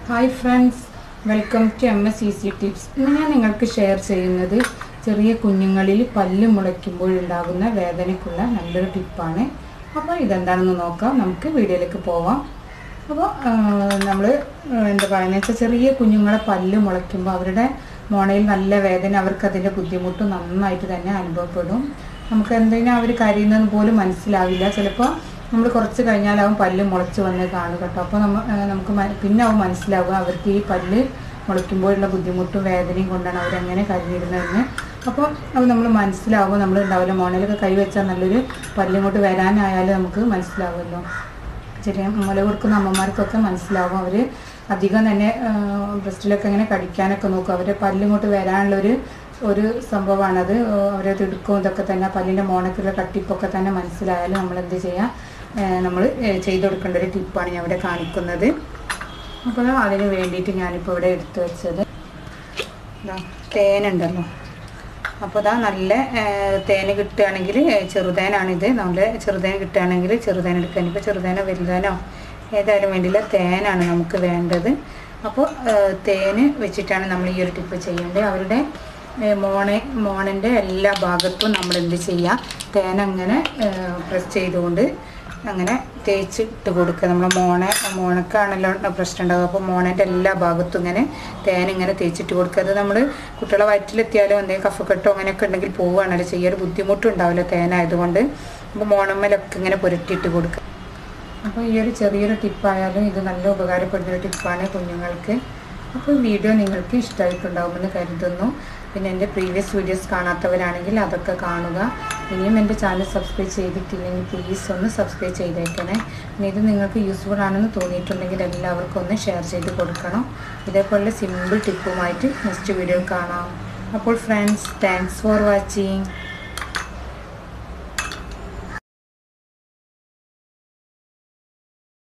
hi friends welcome to M S easy tips ഇന്ന് ഞാൻ നിങ്ങൾക്ക് ഷെയർ ചെയ്യുന്നത് ചെറിയ കുഞ്ഞുങ്ങളിൽ പല്ല് മുളയ്ക്കുമ്പോഴുണ്ടാകുന്ന വേദനയ്ക്കുള്ള നല്ലൊരു ടിപ്പാണ് അപ്പോൾ ഇതെന്താണെന്ന് നോക്കാം നമുക്ക് വീഡിയോയിലേക്ക് പോവാം അപ്പോൾ നമ്മൾ എന്താ പറയുന്നത് വെച്ചാൽ ചെറിയ കുഞ്ഞുങ്ങളെ പല്ല് മുളയ്ക്കുമ്പോൾ അവരുടെ മോണയിൽ നല്ല വേദന അവർക്ക് അതിൻ്റെ ബുദ്ധിമുട്ട് നന്നായിട്ട് തന്നെ അനുഭവപ്പെടും നമുക്ക് എന്തെങ്കിലും അവർ കരയുന്നത് പോലും മനസ്സിലാവില്ല ചിലപ്പോൾ നമ്മൾ കുറച്ച് കഴിഞ്ഞാലാവും പല്ല് മുളച്ച് വന്ന് കാണുക കേട്ടോ അപ്പോൾ നമ്മ ഏഹ് നമുക്ക് മ- പിന്നെ ആവും മനസ്സിലാവുക അവർക്ക് ഈ പല്ല് മുളയ്ക്കുമ്പോഴുള്ള ബുദ്ധിമുട്ടും വേദനയും കൊണ്ടാണ് അവരങ്ങനെ കരഞ്ഞിരുന്നതെന്ന് അപ്പോൾ അത് നമ്മൾ മനസ്സിലാവുമ്പോൾ നമ്മൾ ഉണ്ടാവില്ല മോണയിലൊക്കെ കൈ വെച്ചാൽ നല്ലൊരു പല്ലിങ്ങോട്ട് വരാനായാലും നമുക്ക് മനസ്സിലാവുമല്ലോ ചെറിയ മുല കൊടുക്കുന്ന അമ്മമാർക്കൊക്കെ മനസ്സിലാവും അവർ അധികം തന്നെ ബ്രസ്റ്റിലൊക്കെ ഇങ്ങനെ കടിക്കാനൊക്കെ നോക്കും അവരുടെ പല്ലിങ്ങോട്ട് വരാനുള്ളൊരു ഒരു സംഭവമാണത് അവരത് എടുക്കും ഇതൊക്കെ തന്നെ പല്ലിൻ്റെ മോണക്കുള്ള കട്ടിപ്പൊക്കെ തന്നെ മനസ്സിലായാലും നമ്മൾ എന്ത് ചെയ്യാം നമ്മൾ ചെയ്ത് കൊടുക്കേണ്ട ഒരു ടിപ്പാണ് ഞാൻ ഇവിടെ കാണിക്കുന്നത് അപ്പോൾ അതിന് വേണ്ടിയിട്ട് ഞാനിപ്പോൾ ഇവിടെ എടുത്തു വെച്ചത് ഇതാ തേനുണ്ടല്ലോ അപ്പോൾ ഇതാ നല്ല ഏഹ്, തേന് കിട്ടുകയാണെങ്കിൽ ഏഹ്, ചെറുതേനാണിത് നല്ല ചെറുതേൻ കിട്ടുകയാണെങ്കിൽ ചെറുതേൻ എടുക്കാൻ ഇപ്പോൾ ചെറുതേനോ വലുതേനോ ഏതായാലും വേണ്ടില്ല തേനാണ് നമുക്ക് വേണ്ടത് അപ്പോൾ ഏഹ്, തേന് വെച്ചിട്ടാണ് നമ്മൾ ഈ ഒരു ടിപ്പ് ചെയ്യേണ്ടത് അവരുടെ ഏഹ്, മോണെ മോണിൻ്റെ എല്ലാ ഭാഗത്തും നമ്മൾ എന്ത് ചെയ്യുക തേൻ അങ്ങനെ പ്രസ് ചെയ്തുകൊണ്ട് അങ്ങനെ തേച്ചിട്ട് കൊടുക്കുക നമ്മൾ മോണ മോണക്കാണല്ലോ പ്രശ്നം ഉണ്ടാകുക അപ്പോൾ മോണേൻ്റെ എല്ലാ ഭാഗത്തും ഇങ്ങനെ തേൻ ഇങ്ങനെ തേച്ചിട്ട് കൊടുക്കുക അത് നമ്മൾ കുട്ടികളെ വയറ്റിലെത്തിയാലോ എന്തെങ്കിലും കഫക്കെട്ടോ അങ്ങനെയൊക്കെ ഉണ്ടെങ്കിൽ പോവുകയാണല്ലോ ചെയ്യുക ഒരു ബുദ്ധിമുട്ടുണ്ടാവില്ല തേനായതുകൊണ്ട് അപ്പോൾ മോണമ്മലൊക്കെ ഇങ്ങനെ പുരട്ടിയിട്ട് കൊടുക്കുക അപ്പോൾ ഈ ഒരു ചെറിയൊരു ടിപ്പായാലും ഇത് നല്ല ഉപകാരപ്പെടുന്ന ഒരു ടിപ്പാണ് കുഞ്ഞുങ്ങൾക്ക് അപ്പോൾ ഈ വീഡിയോ നിങ്ങൾക്ക് ഇഷ്ടമായിട്ടുണ്ടാവുമെന്ന് കരുതുന്നു പിന്നെ എൻ്റെ പ്രീവിയസ് വീഡിയോസ് കാണാത്തവരാണെങ്കിൽ അതൊക്കെ കാണുക ഇനിയും എൻ്റെ ചാനൽ സബ്സ്ക്രൈബ് ചെയ്തിട്ടില്ലെങ്കിൽ പ്ലീസ് ഒന്ന് സബ്സ്ക്രൈബ് ചെയ്തേക്കണേ പിന്നെ ഇത് നിങ്ങൾക്ക് യൂസ്ഫുൾ ആണെന്ന് തോന്നിയിട്ടുണ്ടെങ്കിൽ എല്ലാവർക്കും ഒന്ന് ഷെയർ ചെയ്ത് കൊടുക്കണം ഇതേപോലെ സിമ്പിൾ ടിപ്പുമായിട്ട് നെക്സ്റ്റ് വീഡിയോയിൽ കാണാം അപ്പോൾ ഫ്രണ്ട്സ് താങ്ക്സ് ഫോർ വാച്ചിങ്